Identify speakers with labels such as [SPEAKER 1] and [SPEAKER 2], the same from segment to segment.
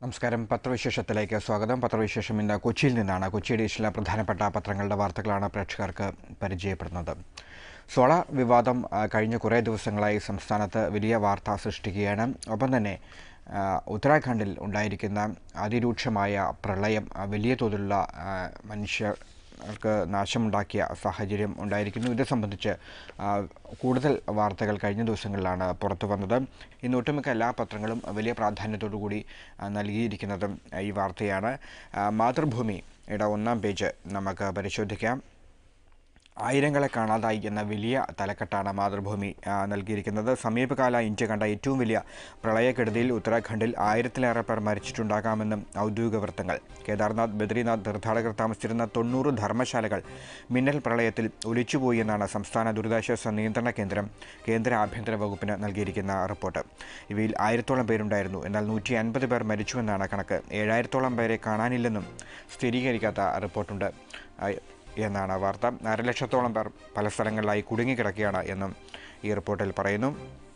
[SPEAKER 1] നമസ്കാരം പത്രവിശേഷത്തിലേക്ക് സ്വാഗതം പത്രവിശേഷം ഇന്ന് കൊച്ചിയിൽ നിന്നാണ് കൊച്ചി എഡീഷനിലെ പ്രധാനപ്പെട്ട പത്രങ്ങളുടെ വാർത്തകളാണ് പ്രേക്ഷകർക്ക് പരിചയപ്പെടുന്നത് സോളാർ വിവാദം ആ, കഴിഞ്ഞ കുറേ ദിവസങ്ങളായി സംസ്ഥാനത്ത് വലിയ വാർത്ത സൃഷ്ടിക്കുകയാണ് ഒപ്പം തന്നെ ആ, ഉത്തരാഖണ്ഡിൽ ഉണ്ടായിരിക്കുന്ന അതിരൂക്ഷമായ പ്രളയം ആ, വലിയ തോതിലുള്ള ആ, മനുഷ്യർക്ക് നാശമുണ്ടാക്കിയ സാഹചര്യം ഉണ്ടായിരിക്കുന്നു ഇത് സംബന്ധിച്ച് ആ, കൂടുതൽ വാർത്തകൾ കഴിഞ്ഞ ദിവസങ്ങളിലാണ് പുറത്തു വന്നത് ഇന്ന് ഒട്ടുമിക്ക എല്ലാ പത്രങ്ങളും വലിയ പ്രാധാന്യത്തോടു കൂടി ആ, നൽകിയിരിക്കുന്നതും ആ, ഈ വാർത്തയാണ് ആ, മാതൃഭൂമിയുടെ ഒന്നാം പേജ് നമുക്ക് പരിശോധിക്കാം ആയിരങ്ങളെ കാണാതായി എന്ന വലിയ തലക്കെട്ടാണ് മാതൃഭൂമി ആ, നൽകിയിരിക്കുന്നത് സമീപകാല ഇന്ത്യ കണ്ട ഏറ്റവും വലിയ പ്രളയക്കെടുതിയിൽ ഉത്തരാഖണ്ഡിൽ ആയിരത്തിലേറെ പേർ മരിച്ചിട്ടുണ്ടാകാമെന്നും ഔദ്യോഗിക വൃത്തങ്ങൾ കേദാർനാഥ് ബദ്രിനാഥ് തീർത്ഥാടകർ താമസിച്ചിരുന്ന തൊണ്ണൂറ് ധർമ്മശാലകൾ മിന്നൽ പ്രളയത്തിൽ ഒലിച്ചുപോയി എന്നാണ് സംസ്ഥാന ദുരിതാശ്വാസ നിയന്ത്രണ കേന്ദ്രം കേന്ദ്ര ആഭ്യന്തര വകുപ്പിന് നൽകിയിരിക്കുന്ന റിപ്പോർട്ട് ഇവയിൽ ആയിരത്തോളം പേരുണ്ടായിരുന്നു എന്നാൽ നൂറ്റി അൻപത് പേർ മരിച്ചുവെന്നാണ് കണക്ക് ഏഴായിരത്തോളം പേരെ കാണാനില്ലെന്നും സ്ഥിരീകരിക്കാത്ത റിപ്പോർട്ടുണ്ട് ആ, എന്നാണ് വാർത്ത അരലക്ഷത്തോളം പേർ പല സ്ഥലങ്ങളിലായി കുടുങ്ങിക്കിടക്കുകയാണ് എന്നും ഈ റിപ്പോർട്ടിൽ പറയുന്നു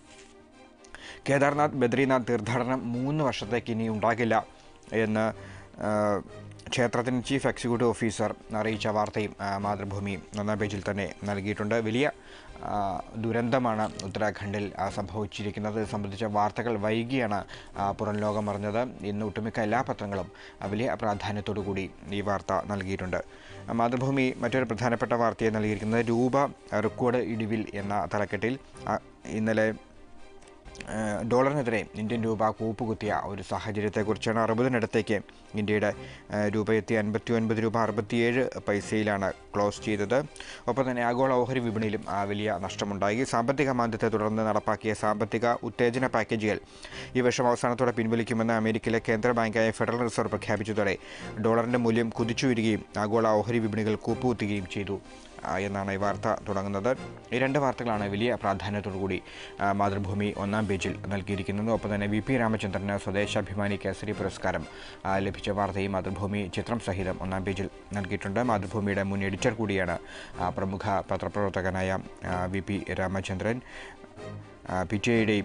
[SPEAKER 1] കേദാർനാഥ് ബദ്രിനാഥ് തീർത്ഥാടനം മൂന്ന് വർഷത്തേക്ക് ഇനി ഉണ്ടാകില്ല എന്ന് ആ, ക്ഷേത്രത്തിന് ചീഫ് എക്സിക്യൂട്ടീവ് ഓഫീസർ അറിയിച്ച വാർത്തയും ആ, മാതൃഭൂമി ഒന്നാം പേജിൽ തന്നെ നൽകിയിട്ടുണ്ട് വലിയ ആ, ദുരന്തമാണ് ഉത്തരാഖണ്ഡിൽ ആ, സംഭവിച്ചിരിക്കുന്നത് ഇത് സംബന്ധിച്ച വാർത്തകൾ വൈകിയാണ് ആ, പുറം ലോകം അറിഞ്ഞത് ഇന്ന് ഒട്ടുമിക്ക എല്ലാ പത്രങ്ങളും ആ, വലിയ പ്രാധാന്യത്തോടു കൂടി ഈ വാർത്ത നൽകിയിട്ടുണ്ട് ആ, മാതൃഭൂമി മറ്റൊരു പ്രധാനപ്പെട്ട വാർത്തയെ നൽകിയിരിക്കുന്നത് രൂപ റെക്കോർഡ് ഇടിവിൽ എന്ന തലക്കെട്ടിൽ ആ, ഇന്നലെ ഏഹ് ഡോളറിനെതിരെ ഇന്ത്യൻ രൂപ കൂപ്പുകുത്തിയ ഒരു സാഹചര്യത്തെക്കുറിച്ചാണ് അറുപതിനടുത്തേക്ക് ഇന്ത്യയുടെ ഏഹ് രൂപ എത്തി അൻപത്തി ഒൻപത് രൂപ അറുപത്തിയേഴ് പൈസയിലാണ് ക്ലോസ് ചെയ്തത് ഒപ്പം തന്നെ ആഗോള ഓഹരി വിപണിയിലും ആ വലിയ നഷ്ടമുണ്ടായി സാമ്പത്തിക മാന്ദ്യത്തെ തുടർന്ന് നടപ്പാക്കിയ സാമ്പത്തിക ഉത്തേജന പാക്കേജുകൾ ഈ വർഷം അവസാനത്തോടെ പിൻവലിക്കുമെന്ന് അമേരിക്കയിലെ കേന്ദ്ര ബാങ്കായ ഫെഡറൽ റിസർവ് പ്രഖ്യാപിച്ചതോടെ ഡോളറിൻ്റെ മൂല്യം കുതിച്ചുയരുകയും ആഗോള ഓഹരി വിപണികൾ കൂപ്പുകുത്തുകയും ചെയ്തു ആ, എന്നാണ് ഈ വാർത്ത തുടങ്ങുന്നത് ഈ രണ്ട് വാർത്തകളാണ് വലിയ പ്രാധാന്യത്തോടു കൂടി ആ, മാതൃഭൂമി ഒന്നാം പേജിൽ നൽകിയിരിക്കുന്നത് ഒപ്പം തന്നെ വി പി രാമചന്ദ്രന് സ്വദേശാഭിമാനി കേസരി പുരസ്കാരം ആ, ലഭിച്ച വാർത്തയും മാതൃഭൂമി ചിത്രം സഹിതം ഒന്നാം പേജിൽ നൽകിയിട്ടുണ്ട് മാതൃഭൂമിയുടെ മുൻ എഡിറ്റർ കൂടിയാണ് ആ, പ്രമുഖ പത്രപ്രവർത്തകനായ ആ, V P Ramachandran P T ഐയുടെയും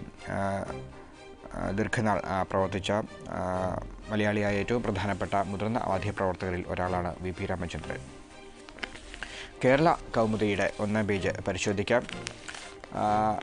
[SPEAKER 1] ദീർഘനാൾ ആ, പ്രവർത്തിച്ച ആ, മലയാളിയായ ഏറ്റവും പ്രധാനപ്പെട്ട മുതിർന്ന മാധ്യമപ്രവർത്തകരിൽ ഒരാളാണ് വി പി രാമചന്ദ്രൻ കേരള കൗമുദിയുടെ ഒന്നാം പേജ് പരിശോധിക്കാം ആ,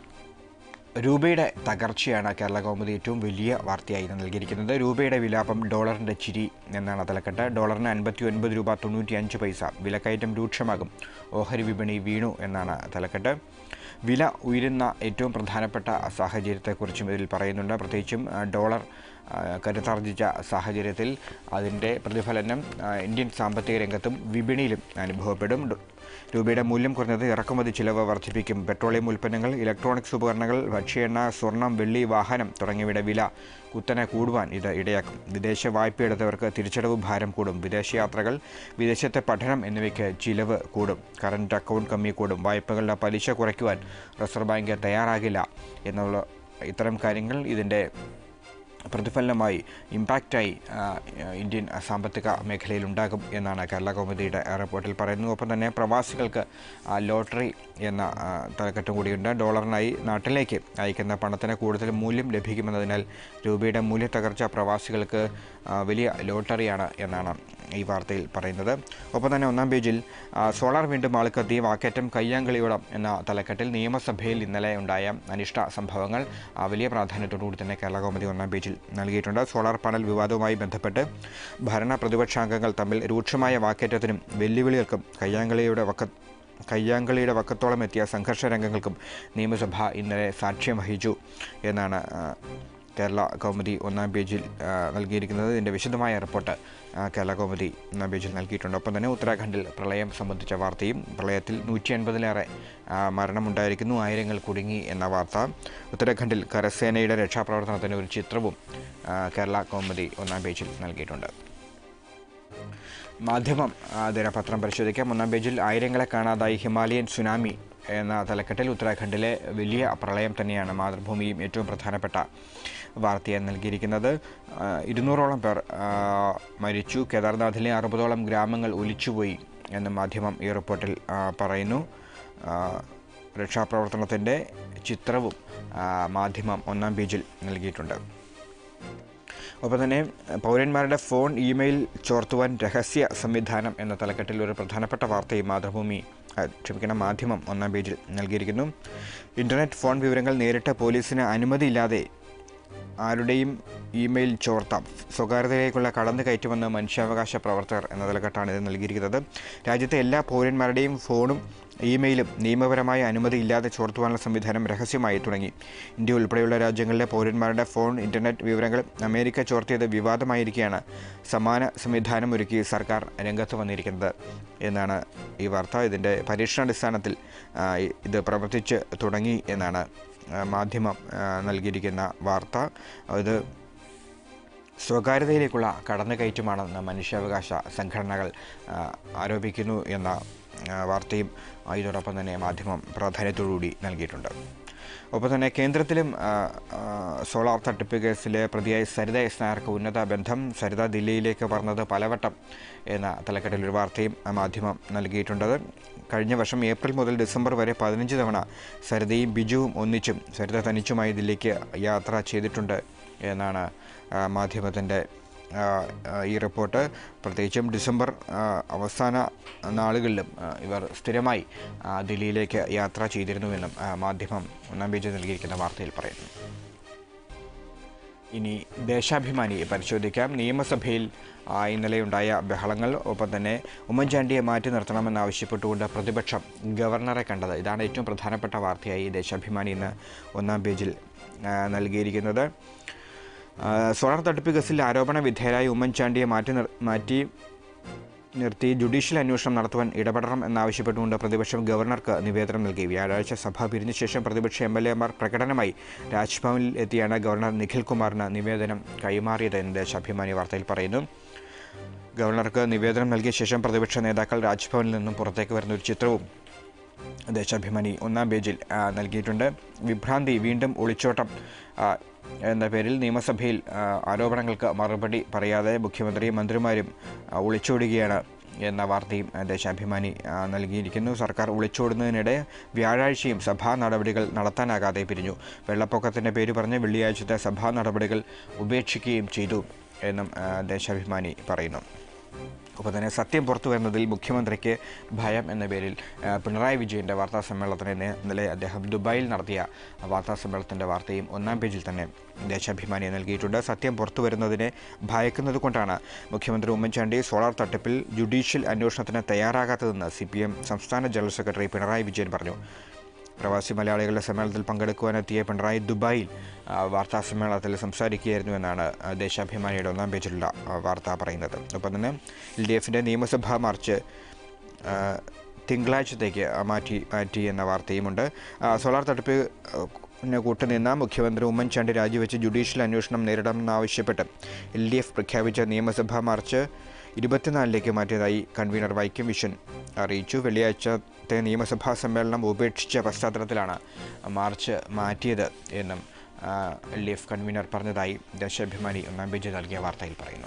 [SPEAKER 1] രൂപയുടെ തകർച്ചയാണ് കേരള കൗമുദി ഏറ്റവും വലിയ വാർത്തയായി നൽകിയിരിക്കുന്നത് രൂപയുടെ വിലാപം ഡോളറിൻ്റെ ചിരി എന്നാണ് തലക്കെട്ട് ഡോളറിന് അൻപത്തി ഒൻപത് രൂപ തൊണ്ണൂറ്റി അഞ്ച് പൈസ വിലക്കയറ്റം രൂക്ഷമാകും ഓഹരി വിപണി വീണു എന്നാണ് തലക്കെട്ട് വില ഉയരുന്ന ഏറ്റവും പ്രധാനപ്പെട്ട സാഹചര്യത്തെക്കുറിച്ചും ഇതിൽ പറയുന്നുണ്ട് പ്രത്യേകിച്ചും ആ, ഡോളർ ആ, കരുത്താർജിച്ച സാഹചര്യത്തിൽ അതിൻ്റെ പ്രതിഫലനം ആ, ഇന്ത്യൻ സാമ്പത്തിക രംഗത്തും വിപണിയിലും അനുഭവപ്പെടും ഡോ- രൂപയുടെ മൂല്യം കുറഞ്ഞത് ഇറക്കുമതി ചിലവ് വർദ്ധിപ്പിക്കും പെട്രോളിയം ഉൽപ്പന്നങ്ങൾ ഇലക്ട്രോണിക്സ് ഉപകരണങ്ങൾ ഭക്ഷ്യ എണ്ണ സ്വർണം വെള്ളി വാഹനം തുടങ്ങിയവയുടെ വില കുത്തനെ കൂടുവാൻ ഇത് ഇടയാക്കും വിദേശ വായ്പ എടുത്തവർക്ക് തിരിച്ചടവ് ഭാരം കൂടും വിദേശയാത്രകൾ വിദേശത്തെ പഠനം എന്നിവയ്ക്ക് ചിലവ് കൂടും കറണ്ട് അക്കൗണ്ട് കമ്മി കൂടും വായ്പകളുടെ പലിശ കുറയ്ക്കുവാൻ റിസർവ് ബാങ്ക് തയ്യാറാകില്ല എന്നുള്ള ഇത്തരം കാര്യങ്ങൾ ഇതിൻ്റെ പ്രതിഫലനമായി ഇമ്പാക്റ്റായി ആ, ഇന്ത്യൻ സാമ്പത്തിക മേഖലയിൽ ഉണ്ടാകും എന്നാണ് കേരള കൗമുദിയുടെ റിപ്പോർട്ടിൽ പറയുന്നത് ഒപ്പം തന്നെ പ്രവാസികൾക്ക് ആ, ലോട്ടറി എന്ന ആ, തലക്കെട്ടും കൂടിയുണ്ട് ഡോളറിനായി നാട്ടിലേക്ക് അയക്കുന്ന പണത്തിന് കൂടുതൽ മൂല്യം ലഭിക്കുമെന്നതിനാൽ രൂപയുടെ മൂല്യത്തകർച്ച പ്രവാസികൾക്ക് ആ, വലിയ ലോട്ടറിയാണ് എന്നാണ് ഈ വാർത്തയിൽ പറയുന്നത് ഒപ്പം തന്നെ ഒന്നാം പേജിൽ ആ, സോളാർ വീണ്ടും ആൾക്കെത്തി വാക്കേറ്റം കയ്യാങ്കളിയോടം എന്ന തലക്കെട്ടിൽ നിയമസഭയിൽ ഇന്നലെ ഉണ്ടായ അനിഷ്ട സംഭവങ്ങൾ ആ, വലിയ പ്രാധാന്യത്തോടുകൂടി തന്നെ കേരള കൗമുദി ഒന്നാം പേജിൽ നൽകിയിട്ടുണ്ട് സോളാർ പാനൽ വിവാദവുമായി ബന്ധപ്പെട്ട് ഭരണ പ്രതിപക്ഷാംഗങ്ങൾ തമ്മിൽ രൂക്ഷമായ വാക്കേറ്റത്തിനും വെല്ലുവിളികൾക്കും കയ്യാങ്കളിയുടെ വക്ക കയ്യാങ്കളിയുടെ വക്കത്തോളം എത്തിയ സംഘർഷ രംഗങ്ങൾക്കും നിയമസഭ ഇന്നലെ സാക്ഷ്യം വഹിച്ചു എന്നാണ് ആ, കേരള കൗമുദി ഒന്നാം പേജിൽ ആ, നൽകിയിരിക്കുന്നത് ഇതിൻ്റെ വിശദമായ റിപ്പോർട്ട് ആ, കേരള കൗമുദി ഒന്നാം പേജിൽ നൽകിയിട്ടുണ്ട് ഒപ്പം തന്നെ ഉത്തരാഖണ്ഡിൽ പ്രളയം സംബന്ധിച്ച വാർത്തയും പ്രളയത്തിൽ നൂറ്റി അൻപതിലേറെ മരണമുണ്ടായിരിക്കുന്നു ആയിരങ്ങൾ കുടുങ്ങി എന്ന വാർത്ത ഉത്തരാഖണ്ഡിൽ കരസേനയുടെ രക്ഷാപ്രവർത്തനത്തിന് ഒരു ചിത്രവും ആ, കേരള കൗമുദി ഒന്നാം പേജിൽ നൽകിയിട്ടുണ്ട് മാധ്യമം ആ, ദിനപത്രം പരിശോധിക്കാം ഒന്നാം പേജിൽ ആയിരങ്ങളെ കാണാതായി ഹിമാലയൻ സുനാമി എന്ന തലക്കെട്ടിൽ ഉത്തരാഖണ്ഡിലെ വലിയ പ്രളയം തന്നെയാണ് മാതൃഭൂമിയും ഏറ്റവും പ്രധാനപ്പെട്ട വാർത്തയായി നൽകിയിരിക്കുന്നത് ആ, ഇരുന്നൂറോളം പേർ ആ, മരിച്ചു കേദാർനാഥിലെ അറുപതോളം ഗ്രാമങ്ങൾ ഒലിച്ചുപോയി എന്ന് മാധ്യമം ഈ റിപ്പോർട്ടിൽ ആ, പറയുന്നു ആ, രക്ഷാപ്രവർത്തനത്തിൻ്റെ ചിത്രവും ആ, മാധ്യമം ഒന്നാം പേജിൽ നൽകിയിട്ടുണ്ട് ഒപ്പം തന്നെ പൗരന്മാരുടെ ഫോൺ ഇമെയിൽ ചോർത്തുവാൻ രഹസ്യ സംവിധാനം എന്ന തലക്കെട്ടിൽ ഒരു പ്രധാനപ്പെട്ട വാർത്തയും മാതൃഭൂമി ആ, ക്ഷമിക്കണം മാധ്യമം ഒന്നാം പേജിൽ നൽകിയിരിക്കുന്നു ഇൻ്റർനെറ്റ് ഫോൺ വിവരങ്ങൾ നേരിട്ട് പോലീസിന് അനുമതിയില്ലാതെ ആരുടെയും ഇമെയിൽ ചോർത്താം സ്വകാര്യതയിലേക്കുള്ള കടന്നുകയറ്റുമെന്ന് മനുഷ്യാവകാശ പ്രവർത്തകർ എന്ന തലക്കെട്ടാണ് ഇത് നൽകിയിരിക്കുന്നത് രാജ്യത്തെ എല്ലാ പൗരന്മാരുടെയും ഫോണും ഇമെയിലും നിയമപരമായ അനുമതി ഇല്ലാതെ ചോർത്തുവാനുള്ള സംവിധാനം രഹസ്യമായി തുടങ്ങി ഇന്ത്യ ഉൾപ്പെടെയുള്ള രാജ്യങ്ങളിലെ പൗരന്മാരുടെ ഫോൺ ഇൻ്റർനെറ്റ് വിവരങ്ങൾ അമേരിക്ക ചോർത്തിയത് വിവാദമായിരിക്കെയാണ് സമാന സംവിധാനം ഒരുക്കി സർക്കാർ രംഗത്ത് വന്നിരിക്കുന്നത് എന്നാണ് ഈ വാർത്ത ഇതിൻ്റെ പരീക്ഷണാടിസ്ഥാനത്തിൽ ആ, ഇത് പ്രവർത്തിച്ച് തുടങ്ങി എന്നാണ് ആ, മാധ്യമം ആ, നൽകിയിരിക്കുന്ന വാർത്ത ഇത് സ്വകാര്യതയിലേക്കുള്ള കടന്നുകയറ്റമാണെന്ന് മനുഷ്യാവകാശ സംഘടനകൾ ആ, ആരോപിക്കുന്നു എന്ന ആ, വാർത്തയും ആ, ഇതോടൊപ്പം തന്നെ മാധ്യമം പ്രാധാന്യത്തോടുകൂടി നൽകിയിട്ടുണ്ട് ഒപ്പം തന്നെ കേന്ദ്രത്തിലും ആ, ആ, സോളാർ തട്ടിപ്പ് കേസിലെ പ്രതിയായ സരിത എസ് നായർക്ക് ഉന്നത ബന്ധം സരിത ദില്ലിയിലേക്ക് പറഞ്ഞത് പലവട്ടം എന്ന തലക്കെട്ടിൽ ഒരു വാർത്തയും ആ മാധ്യമം നൽകിയിട്ടുണ്ടത് കഴിഞ്ഞ വർഷം ഏപ്രിൽ മുതൽ ഡിസംബർ വരെ പതിനഞ്ച് തവണ സരിതയും ബിജുവും ഒന്നിച്ചും സരിത തനിച്ചുമായി ദില്ലിക്ക് യാത്ര ചെയ്തിട്ടുണ്ട് എന്നാണ് ആ, മാധ്യമത്തിൻ്റെ ആ, ആ, ഈ റിപ്പോർട്ട് പ്രത്യേകിച്ചും ഡിസംബർ ആ, അവസാന നാളുകളിലും ആ, ഇവർ സ്ഥിരമായി ആ, ദില്ലിയിലേക്ക് യാത്ര ചെയ്തിരുന്നുവെന്നും ആ, മാധ്യമം ഒന്നാം പേജിൽ നൽകിയിരിക്കുന്ന വാർത്തയിൽ പറയുന്നു ഇനി ദേശാഭിമാനി പരിശോധിക്കാം നിയമസഭയിൽ ആ, ഇന്നലെയുണ്ടായ ബഹളങ്ങൾ ഒപ്പം തന്നെ ഉമ്മൻചാണ്ടിയെ മാറ്റി നിർത്തണമെന്നാവശ്യപ്പെട്ടുകൊണ്ട് പ്രതിപക്ഷം ഗവർണറെ കണ്ടത് ഇതാണ് ഏറ്റവും പ്രധാനപ്പെട്ട വാർത്തയായി ദേശാഭിമാനി ഇന്ന് ഒന്നാം പേജിൽ ആ, നൽകിയിരിക്കുന്നത് ആ, സോളാർ തട്ടിപ്പ് കേസിൽ ആരോപണ വിധേയരായ ഉമ്മൻചാണ്ടിയെ മാറ്റി നിർ മാറ്റി നിർത്തി ജുഡീഷ്യൽ അന്വേഷണം നടത്തുവാൻ ഇടപെടണം എന്നാവശ്യപ്പെട്ടുകൊണ്ട് പ്രതിപക്ഷം ഗവർണർക്ക് നിവേദനം നൽകി വ്യാഴാഴ്ച സഭ പിരിഞ്ഞ ശേഷം പ്രതിപക്ഷ എം എൽ എമാർ പ്രകടനമായി രാജ്ഭവനിൽ എത്തിയാണ് ഗവർണർ നിഖിൽ കുമാറിന് നിവേദനം കൈമാറിയത് എന്ന് ദേശാഭിമാനി വാർത്തയിൽ പറയുന്നു ഗവർണർക്ക് നിവേദനം നൽകിയ ശേഷം പ്രതിപക്ഷ നേതാക്കൾ രാജ്ഭവനിൽ നിന്നും പുറത്തേക്ക് വരുന്ന ഒരു ചിത്രവും ദേശാഭിമാനി ഒന്നാം പേജിൽ ആ, നൽകിയിട്ടുണ്ട് വിഭ്രാന്തി വീണ്ടും ഒളിച്ചോട്ടം ആ, എന്ന പേരിൽ നിയമസഭയിൽ ആ, ആരോപണങ്ങൾക്ക് മറുപടി പറയാതെ മുഖ്യമന്ത്രിയും മന്ത്രിമാരും ആ, ഒളിച്ചോടുകയാണ് എന്ന വാർത്തയും ആ, ദേശാഭിമാനി ആ, നൽകിയിരിക്കുന്നു സർക്കാർ ഒളിച്ചോടുന്നതിനിടെ വ്യാഴാഴ്ചയും സഭാ നടപടികൾ നടത്താനാകാതെ പിരിഞ്ഞു വെള്ളപ്പൊക്കത്തിൻ്റെ പേര് പറഞ്ഞ് വെള്ളിയാഴ്ചത്തെ സഭാ നടപടികൾ ഉപേക്ഷിക്കുകയും ചെയ്തു എന്നും ആ, ദേശാഭിമാനി പറയുന്നു ഒപ്പം തന്നെ സത്യം പുറത്തു വരുന്നതിൽ മുഖ്യമന്ത്രിക്ക് ഭയം എന്ന പേരിൽ ആ, പിണറായി വിജയൻ്റെ വാർത്താ സമ്മേളനത്തിന് ഇന്ന് ഇന്നലെ അദ്ദേഹം ദുബായിൽ നടത്തിയ വാർത്താ സമ്മേളനത്തിൻ്റെ വാർത്തയും ഒന്നാം പേജിൽ തന്നെ ദേശാഭിമാനി നൽകിയിട്ടുണ്ട് സത്യം പുറത്തു വരുന്നതിനെ ഭയക്കുന്നത് കൊണ്ടാണ് മുഖ്യമന്ത്രി ഉമ്മൻചാണ്ടി സോളാർ തട്ടിപ്പിൽ ജുഡീഷ്യൽ അന്വേഷണത്തിന് തയ്യാറാകാത്തതെന്ന് സി പി എം സംസ്ഥാന ജനറൽ സെക്രട്ടറി പിണറായി വിജയൻ പറഞ്ഞു പ്രവാസി മലയാളികളുടെ സമ്മേളനത്തിൽ പങ്കെടുക്കുവാനെത്തിയ പിണറായി ദുബായിൽ ആ, വാർത്താ സമ്മേളനത്തിൽ സംസാരിക്കുകയായിരുന്നു എന്നാണ് ആ, ദേശാഭിമാനിയുടെ ഒന്നാം പേജിലുള്ള ആ, വാർത്ത പറയുന്നത് ഒപ്പം തന്നെ എൽ ഡി എഫിൻ്റെ നിയമസഭാ മാർച്ച് ആ, തിങ്കളാഴ്ചത്തേക്ക് മാറ്റി മാറ്റി എന്ന വാർത്തയുമുണ്ട് ആ, സോളാർ തട്ടിപ്പ് ആ, ന് കൂട്ടുനിന്ന മുഖ്യമന്ത്രി ഉമ്മൻചാണ്ടി രാജിവെച്ച് ജുഡീഷ്യൽ അന്വേഷണം നേരിടണമെന്നാവശ്യപ്പെട്ട് എൽ ഡി എഫ് പ്രഖ്യാപിച്ച നിയമസഭാ മാർച്ച് ഇരുപത്തിനാലിലേക്ക് മാറ്റിയതായി കൺവീനർ വൈക്കം വിഷൻ അറിയിച്ചു വെള്ളിയാഴ്ചത്തെ നിയമസഭാ സമ്മേളനം ഉപേക്ഷിച്ച പശ്ചാത്തലത്തിലാണ് മാർച്ച് മാറ്റിയത് എന്നും എൽ ഡി എഫ് കൺവീനർ പറഞ്ഞതായി ദേശാഭിമാനി ഒന്നാം പേജിൽ നൽകിയ വാർത്തയിൽ പറയുന്നു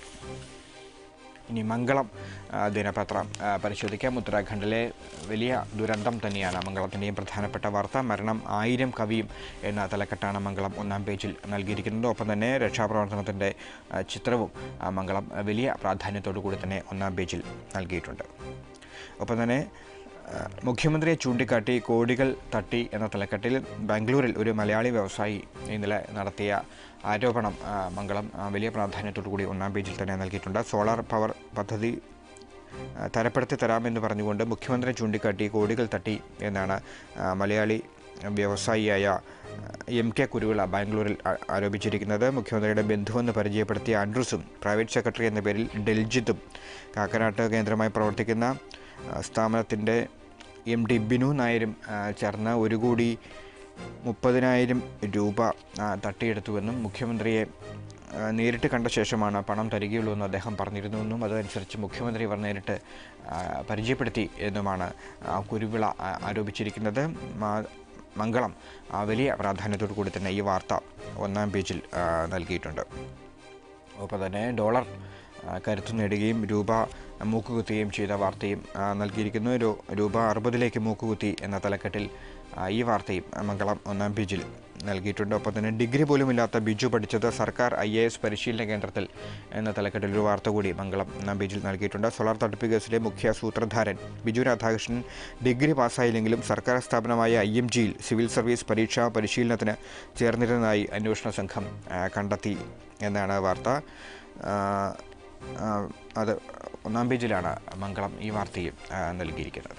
[SPEAKER 1] ഇനി മംഗളം ആ, ദിനപത്രം ആ, പരിശോധിക്കാം ഉത്തരാഖണ്ഡിലെ വലിയ ദുരന്തം തന്നെയാണ് മംഗളത്തിൻ്റെയും പ്രധാനപ്പെട്ട വാർത്ത മരണം ആയിരം കവിയും എന്ന തലക്കെട്ടാണ് മംഗളം ഒന്നാം പേജിൽ നൽകിയിരിക്കുന്നത് ഒപ്പം തന്നെ രക്ഷാപ്രവർത്തനത്തിൻ്റെ ആ, ചിത്രവും ആ, മംഗളം വലിയ പ്രാധാന്യത്തോടു കൂടി തന്നെ ഒന്നാം പേജിൽ നൽകിയിട്ടുണ്ട് ഒപ്പം തന്നെ ആ, മുഖ്യമന്ത്രിയെ ചൂണ്ടിക്കാട്ടി കോടികൾ തട്ടി എന്ന തലക്കെട്ടിൽ ബാംഗ്ലൂരിൽ ഒരു മലയാളി വ്യവസായി ഇന്നലെ നടത്തിയ ആരോപണം ആ, മംഗളം ആ, വലിയ പ്രാധാന്യത്തോടു കൂടി ഒന്നാം പേജിൽ തന്നെ നൽകിയിട്ടുണ്ട് സോളാർ പവർ പദ്ധതി ആ, തരപ്പെടുത്തി തരാമെന്ന് പറഞ്ഞുകൊണ്ട് മുഖ്യമന്ത്രി ചൂണ്ടിക്കാട്ടി കോടികൾ തട്ടി എന്നാണ് ആ, മലയാളി വ്യവസായിയായ എം കെ കുരുവിള ബാംഗ്ലൂരിൽ ആ- ആരോപിച്ചിരിക്കുന്നത് മുഖ്യമന്ത്രിയുടെ ബന്ധുവെന്ന് പരിചയപ്പെടുത്തിയ ആൻഡ്രൂസും പ്രൈവറ്റ് സെക്രട്ടറി എന്ന പേരിൽ ഡെൽജിത്തും കാക്കനാട്ട് കേന്ദ്രമായി പ്രവർത്തിക്കുന്ന ആ, സ്ഥാപനത്തിൻ്റെ എം ഡി ബിനു നായരും ആ, ചേർന്ന് ഒരു കോടി മുപ്പതിനായിരം രൂപ ആ, തട്ടിയെടുത്തുവെന്നും മുഖ്യമന്ത്രിയെ ആ, നേരിട്ട് കണ്ട ശേഷമാണ് പണം തരികയുള്ളൂ എന്ന് അദ്ദേഹം പറഞ്ഞിരുന്നുവെന്നും അതനുസരിച്ച് മുഖ്യമന്ത്രി ഇവർ നേരിട്ട് ആ, പരിചയപ്പെടുത്തി എന്നുമാണ് ആ, കുരുവിള ആ, ആരോപിച്ചിരിക്കുന്നത് മാ- മംഗളം ആ, വലിയ പ്രാധാന്യത്തോടു കൂടി തന്നെ ഈ വാർത്ത ഒന്നാം പേജിൽ ആ, നൽകിയിട്ടുണ്ട് ഒപ്പം തന്നെ ഡോളർ ആ, കരുത്തു നേടുകയും രൂപ മൂക്കുകുത്തുകയും ചെയ്ത വാർത്തയും ആ, നൽകിയിരിക്കുന്നു രൂ- രൂപ അറുപതിലേക്ക് മൂക്കുകുത്തി എന്ന തലക്കെട്ടിൽ ആ, ഈ വാർത്തയും മംഗളം ഒന്നാം പേജിൽ നൽകിയിട്ടുണ്ട് ഒപ്പം തന്നെ ഡിഗ്രി പോലും ഇല്ലാത്ത ബിജു പഠിച്ചത് സർക്കാർ ഐ എ എസ് പരിശീലന കേന്ദ്രത്തിൽ എന്ന തലക്കെട്ടിൽ ഒരു വാർത്ത കൂടി മംഗളം ഒന്നാം പേജിൽ നൽകിയിട്ടുണ്ട് സോളാർ തട്ടിപ്പ് കേസിലെ മുഖ്യ സൂത്രധാരൻ ബിജു രാധാകൃഷ്ണൻ ഡിഗ്രി പാസ്സായില്ലെങ്കിലും സർക്കാർ സ്ഥാപനമായ ഐ എം ജിയിൽ സിവിൽ സർവീസ് പരീക്ഷാ പരിശീലനത്തിന് ചേർന്നിരുന്നതായി അന്വേഷണ സംഘം ആ, കണ്ടെത്തി എന്നാണ് വാർത്ത ആ, ആ, അത് ഒന്നാം പേജിലാണ് മംഗളം ഈ വാർത്തയും ആ, നൽകിയിരിക്കുന്നത്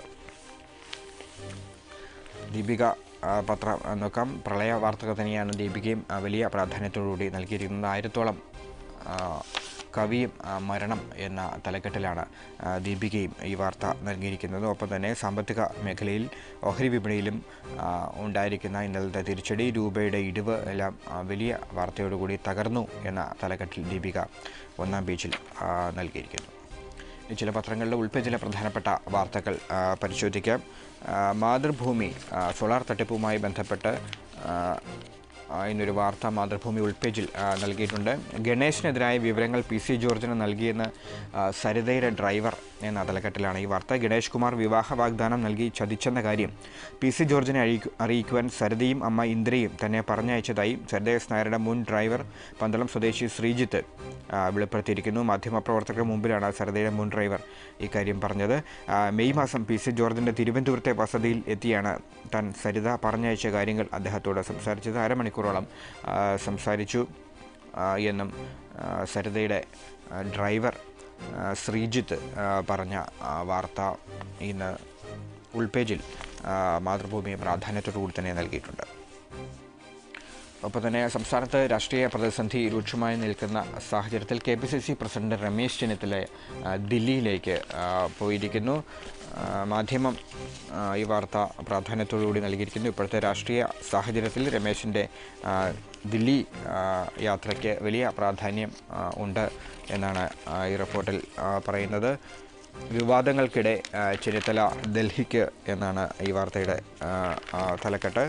[SPEAKER 1] ദീപിക ആ, പത്രം ആ, നോക്കാം പ്രളയ വാർത്തകൾ തന്നെയാണ് ദീപികയും ആ, വലിയ പ്രാധാന്യത്തോടുകൂടി നൽകിയിരിക്കുന്നത് ആയിരത്തോളം ആ, കവിയും ആ, മരണം എന്ന തലക്കെട്ടിലാണ് ആ, ദീപികയും ഈ വാർത്ത നൽകിയിരിക്കുന്നത് ഒപ്പം തന്നെ സാമ്പത്തിക മേഖലയിൽ ഓഹരി വിപണിയിലും ആ, ഉണ്ടായിരിക്കുന്ന ഇന്നലത്തെ തിരിച്ചടി രൂപയുടെ ഇടിവ് എല്ലാം ആ, വലിയ വാർത്തയോടുകൂടി തകർന്നു എന്ന തലക്കെട്ടിൽ ദീപിക ഒന്നാം പേജിൽ ആ, നൽകിയിരിക്കുന്നു ഇനി ചില പത്രങ്ങളിലെ ഉൾപ്പേജിലെ പ്രധാനപ്പെട്ട വാർത്തകൾ ആ, പരിശോധിക്കാം ആ, മാതൃഭൂമി ആ, സോളാർ തട്ടിപ്പുമായി ബന്ധപ്പെട്ട് ആ, ആ, ഇന്നൊരു വാർത്ത മാതൃഭൂമി ഉൾപേജിൽ ആ, നൽകിയിട്ടുണ്ട് ഗണേശിനെതിരായ വിവരങ്ങൾ പി സി ജോർജിന് നൽകിയെന്ന് ആ, സരിതയുടെ ഡ്രൈവർ എന്ന തലക്കെട്ടിലാണ് ഈ വാർത്ത ഗണേഷ് കുമാർ വിവാഹ വാഗ്ദാനം നൽകി ചതിച്ചെന്ന കാര്യം പി സി ജോർജിനെ അറിയിക്കു അറിയിക്കുവാൻ സരിതയും അമ്മ ഇന്ദ്രയും തന്നെ പറഞ്ഞയച്ചതായി സരിത എസ് നായരുടെ മുൻ ഡ്രൈവർ പന്തളം സ്വദേശി ശ്രീജിത്ത് ആ, വെളിപ്പെടുത്തിയിരിക്കുന്നു മാധ്യമപ്രവർത്തകർക്ക് മുമ്പിലാണ് സരിതയുടെ മുൻ ഡ്രൈവർ ഇക്കാര്യം പറഞ്ഞത് ആ, മെയ് മാസം പി സി ജോർജിൻ്റെ തിരുവനന്തപുരത്തെ വസതിയിൽ എത്തിയാണ് താൻ സരിത പറഞ്ഞയച്ച കാര്യങ്ങൾ അദ്ദേഹത്തോട് സംസാരിച്ചത് അരമണിക്കൂറോളം ആ, സംസാരിച്ചു ആ, എന്നും ആ, സരിതയുടെ ആ, ഡ്രൈവർ ആ, ശ്രീജിത്ത് ആ, പറഞ്ഞ ആ, വാർത്ത ഇന്ന് ഉൾപേജിൽ ആ, മാതൃഭൂമി പ്രാധാന്യത്തോടു കൂടി തന്നെ നൽകിയിട്ടുണ്ട് ഒപ്പം തന്നെ സംസ്ഥാനത്ത് രാഷ്ട്രീയ പ്രതിസന്ധി രൂക്ഷമായി നിൽക്കുന്ന സാഹചര്യത്തിൽ K P C C president Ramesh Chennithala ആ, ദില്ലിയിലേക്ക് ആ, പോയിരിക്കുന്നു ആ, മാധ്യമം ആ, ഈ വാർത്ത പ്രാധാന്യത്തോടുകൂടി നൽകിയിരിക്കുന്നു ഇപ്പോഴത്തെ രാഷ്ട്രീയ സാഹചര്യത്തിൽ രമേശിൻ്റെ ആ, ദില്ലി ആ, യാത്രയ്ക്ക് വലിയ പ്രാധാന്യം ആ, ഉണ്ട് എന്നാണ് ആ, ഈ റിപ്പോർട്ടിൽ ആ, പറയുന്നത് വിവാദങ്ങൾക്കിടെ ആ, ചെന്നിത്തല ഡൽഹിക്ക് എന്നാണ് ഈ വാർത്തയുടെ ആ, ആ, തലക്കെട്ട്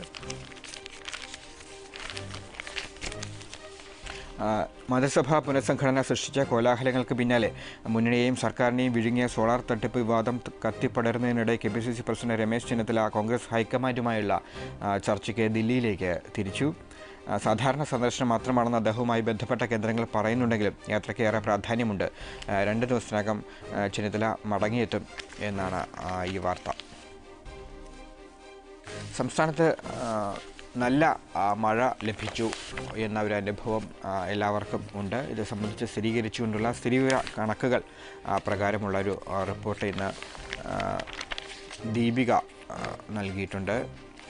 [SPEAKER 1] ആ, മതസഭാ പുനഃസംഘടന സൃഷ്ടിച്ച കോലാഹലങ്ങൾക്ക് പിന്നാലെ മുന്നണിയെയും സർക്കാരിനെയും വിഴുങ്ങിയ സോളാർ തട്ടിപ്പ് വിവാദം ത- കത്തിപ്പടരുന്നതിനിടെ K P C C president Ramesh Chennithala Congress ഹൈക്കമാൻഡുമായുള്ള ആ, ചർച്ചയ്ക്ക് ദില്ലിയിലേക്ക് തിരിച്ചു ആ, സാധാരണ സന്ദർശനം മാത്രമാണെന്ന് അദ്ദേഹവുമായി ബന്ധപ്പെട്ട കേന്ദ്രങ്ങൾ പറയുന്നുണ്ടെങ്കിലും യാത്രയ്ക്ക് ഏറെ പ്രാധാന്യമുണ്ട് ആ, രണ്ട് ദിവസത്തിനകം ആ, ചെന്നിത്തല മടങ്ങിയെത്തും എന്നാണ് ആ, ഈ വാർത്ത സംസ്ഥാനത്ത് ആ, നല്ല ആ, മഴ ലഭിച്ചു എന്ന ഒരു അനുഭവം ആ, എല്ലാവർക്കും ഉണ്ട് ഇത് സംബന്ധിച്ച് സ്ഥിരീകരിച്ചുകൊണ്ടുള്ള സ്ഥിരീകര കണക്കുകൾ ആ, പ്രകാരമുള്ള ഒരു ആ, റിപ്പോർട്ട് ഇന്ന് ആ, ദീപിക ആ, നൽകിയിട്ടുണ്ട്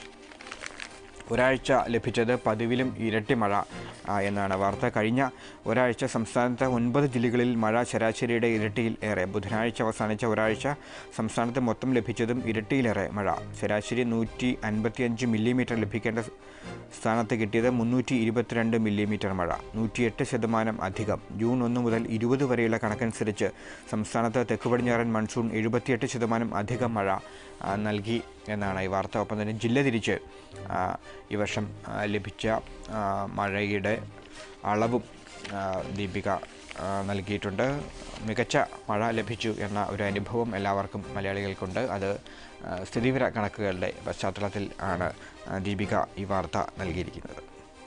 [SPEAKER 1] ഒരാഴ്ച ലഭിച്ചത് പതിവിലും ഇരട്ടി മഴ ആ, എന്നാണ് വാർത്ത കഴിഞ്ഞ ഒരാഴ്ച സംസ്ഥാനത്ത് ഒൻപത് ജില്ലകളിൽ മഴ ശരാശരിയുടെ ഇരട്ടിയിൽ ഏറെ ബുധനാഴ്ച അവസാനിച്ച ഒരാഴ്ച സംസ്ഥാനത്ത് മൊത്തം ലഭിച്ചതും ഇരട്ടിയിലേറെ മഴ ശരാശരി നൂറ്റി അൻപത്തിയഞ്ച് മില്ലിമീറ്റർ ലഭിക്കേണ്ട സ്ഥാനത്ത് കിട്ടിയത് മുന്നൂറ്റി ഇരുപത്തിരണ്ട് മില്ലിമീറ്റർ മഴ നൂറ്റിയെട്ട് ശതമാനം അധികം ജൂൺ ഒന്ന് മുതൽ ഇരുപത് വരെയുള്ള കണക്കനുസരിച്ച് സംസ്ഥാനത്ത് തെക്ക് പടിഞ്ഞാറൻ മൺസൂൺ എഴുപത്തിയെട്ട് ശതമാനം അധികം മഴ ആ, നൽകി എന്നാണ് ഈ വാർത്ത ഒപ്പം തന്നെ ജില്ല തിരിച്ച് ആ, ഈ വർഷം ആ, ലഭിച്ച ആ, മഴയുടെ അളവും ആ, ദീപിക ആ, നൽകിയിട്ടുണ്ട് മികച്ച മഴ ലഭിച്ചു എന്ന ഒരു അനുഭവം എല്ലാവർക്കും മലയാളികൾക്കുണ്ട് അത് ആ, സ്ഥിതിവിവര കണക്കുകളുടെ പശ്ചാത്തലത്തിൽ ആണ് ആ, ദീപിക ഈ വാർത്ത നൽകിയിരിക്കുന്നത്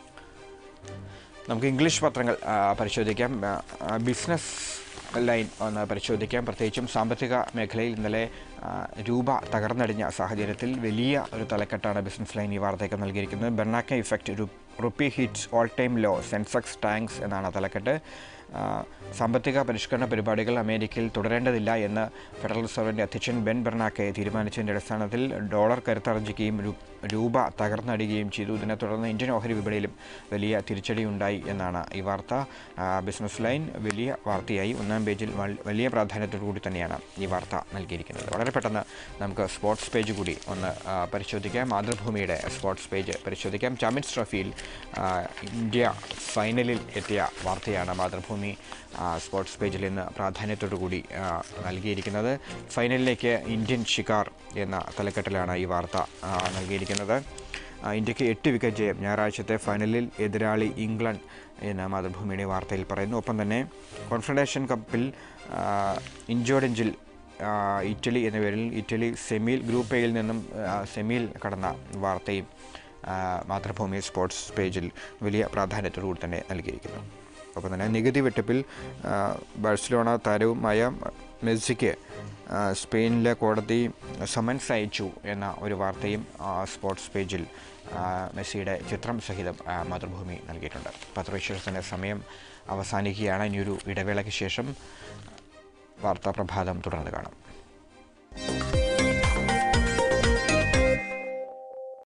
[SPEAKER 1] നമുക്ക് ഇംഗ്ലീഷ് പത്രങ്ങൾ ആ, പരിശോധിക്കാം ആ, ആ, ബിസിനസ് ലൈൻ ഒന്ന് പരിശോധിക്കാം പ്രത്യേകിച്ചും സാമ്പത്തിക മേഖലയിൽ ഇന്നലെ ആ, രൂപ തകർന്നടിഞ്ഞ സാഹചര്യത്തിൽ വലിയ ഒരു തലക്കെട്ടാണ് ബിസിനസ് ലൈൻ ഈ വാർത്തയ്ക്ക് നൽകിയിരിക്കുന്നത് Bernanke effect rupee hits all time low Sensex tanks എന്നാണ് തലക്കെട്ട് ആ, സാമ്പത്തിക പരിഷ്കരണ പരിപാടികൾ അമേരിക്കയിൽ തുടരേണ്ടതില്ല എന്ന് ഫെഡറൽ റിസർവിൻ്റെ അധ്യക്ഷൻ ബെൻ ബെർണാക്കെ തീരുമാനിച്ചതിൻ്റെ അടിസ്ഥാനത്തിൽ ഡോളർ കരുത്തർജിക്കുകയും രു- രൂപ തകർന്നടിയുകയും ചെയ്തു ഇതിനെ തുടർന്ന് ഇന്ത്യൻ ഓഹരി വിപണിയിലും വലിയ തിരിച്ചടിയുണ്ടായി എന്നാണ് ഈ വാർത്ത ആ, ബിസിനസ് ലൈൻ വലിയ വാർത്തയായി ഒന്നാം പേജിൽ വൽ- വലിയ പ്രാധാന്യത്തോടു കൂടി തന്നെയാണ് ഈ വാർത്ത നൽകിയിരിക്കുന്നത് വളരെ പെട്ടെന്ന് നമുക്ക് സ്പോർട്സ് പേജ് കൂടി ഒന്ന് ആ, പരിശോധിക്കാം മാതൃഭൂമിയുടെ സ്പോർട്സ് പേജ് പരിശോധിക്കാം ചാമ്പ്യൻസ് ട്രോഫിയിൽ ആ, ഇന്ത്യ ഫൈനലിൽ എത്തിയ വാർത്തയാണ് മാതൃഭൂമി ആ, സ്പോർട്സ് പേജിൽ ഇന്ന് പ്രാധാന്യത്തോടു കൂടി ആ, നൽകിയിരിക്കുന്നത് ഫൈനലിലേക്ക് ഇന്ത്യൻ ഷിക്കാർ എന്ന തലക്കെട്ടിലാണ് ഈ വാർത്ത ആ, നൽകിയിരിക്കുന്നത് ആ, ഇന്ത്യക്ക് എട്ട് വിക്കറ്റ് ജയം ഞായറാഴ്ചത്തെ ഫൈനലിൽ എതിരാളി ഇംഗ്ലണ്ട് എന്ന് മാതൃഭൂമിയുടെ വാർത്തയിൽ പറയുന്നു ഒപ്പം തന്നെ കോൺഫെഡറേഷൻ കപ്പിൽ ആ, ഇഞ്ചോഡെഞ്ചിൽ ആ, ഇറ്റലി എന്ന പേരിൽ ഇറ്റലി സെമിയിൽ ഗ്രൂപ്പ് എയിൽ നിന്നും ആ, സെമിയിൽ കടന്ന വാർത്തയും ആ, മാതൃഭൂമി സ്പോർട്സ് പേജിൽ വലിയ പ്രാധാന്യത്തോടു കൂടി തന്നെ നൽകിയിരിക്കുന്നു ഒപ്പം തന്നെ നികുതി വെട്ടിപ്പിൽ ആ, ബാഴ്സലോണ താരവുമായ മെസ്സിക്ക് ആ, സ്പെയിനിലെ കോടതി സമൻസ് അയച്ചു എന്ന ഒരു വാർത്തയും ആ, സ്പോർട്സ് പേജിൽ ആ, മെസ്സിയുടെ ചിത്രം സഹിതം ആ, മാതൃഭൂമി നൽകിയിട്ടുണ്ട് പത്രവിശേഷത്തിൻ്റെ സമയം അവസാനിക്കുകയാണ് ഇനിയൊരു ഇടവേളയ്ക്ക് ശേഷം വാർത്താ പ്രഭാതം തുടർന്ന് കാണാം